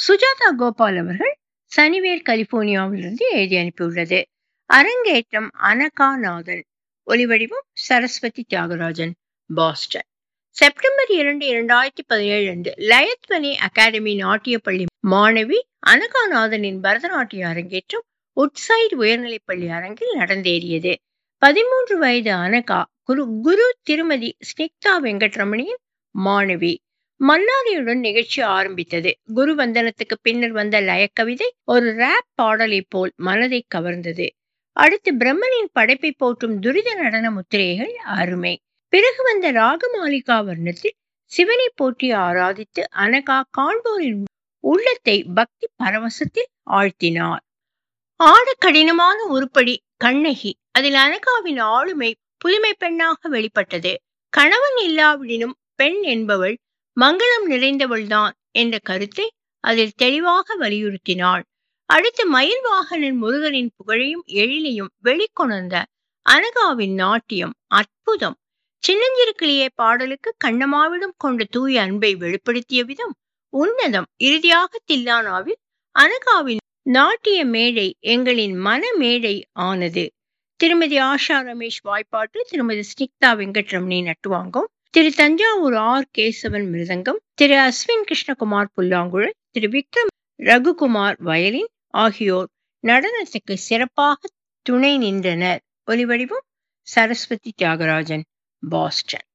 சுஜாதா கோபால் அவர்கள் சனிவேர் கலிபோர்னியாவிலிருந்து எழுதி அனுப்பியுள்ளது அரங்கேற்றம் அனகாநாதன் ஒலிவடிவம் சரஸ்வதி தியாகராஜன் பாஸ்டன் செப்டம்பர் இரண்டு இரண்டாயிரத்தி பதினேழு அன்று லயத்வனி அகாடமி நாட்டிய பள்ளி மாணவி அனகாநாதனின் பரதநாட்டிய அரங்கேற்றம் உட்சைட் உயர்நிலைப்பள்ளி அரங்கில் நடந்தேறியது பதிமூன்று வயது அனகா குரு குரு திருமதி ஸ்னிக்தா வெங்கட்ரமணியின் மாணவி மன்னாரியுடன் நிகழ்ச்சி ஆரம்பித்தது குரு வந்தனத்துக்கு பின்னர் வந்த லயக்கவிதை ஒரு ரேப் பாடலை போல் மனதை கவர்ந்தது அடுத்து பிரம்மனின் படைப்பை போற்றும் துரித நடன முத்திரைகள் அருமை பிறகு வந்த ராகமாலிகா வர்ணத்தில் சிவனை போற்றி ஆராதித்து அனகா காண்போரின் உள்ளத்தை பக்தி பரவசத்தில் ஆழ்த்தினார் ஆட கடினமான உருப்படி கண்ணகி அதில் அனகாவின் ஆளுமை புதுமை பெண்ணாக வெளிப்பட்டது கணவன் இல்லாவிடினும் பெண் என்பவள் மங்களம் நிறைந்தவள்தான் என்ற கருத்தை அதில் தெளிவாக வலியுறுத்தினாள் அடுத்து மயில் வாகனன் முருகனின் புகழையும் எழிலையும் வெளிக்கொணர்ந்த அனகாவின் நாட்டியம் அற்புதம் சின்னஞ்சிறுக்கிளியே பாடலுக்கு கண்ணமாவிடம் கொண்ட தூய அன்பை வெளிப்படுத்திய விதம் உன்னதம் இறுதியாக தில்லானாவில் அனகாவின் நாட்டிய மேடை எங்களின் மன மேடை ஆனது திருமதி ஆஷா ரமேஷ் வாய்ப்பாட்டு திருமதி ஸ்னிக்தா வெங்கட்ரமணி நட்டுவாங்கம் திரு தஞ்சாவூர் ஆர் கேசவன் மிருதங்கம் திரு அஸ்வின் கிருஷ்ணகுமார் புல்லாங்குழல் திரு விக்ரம் ரகுகுமார் வயலின் ஆகியோர் நடனத்துக்கு சிறப்பாக துணை நின்றனர் ஒலிவடிவம் சரஸ்வதி தியாகராஜன் பாஸ்டன்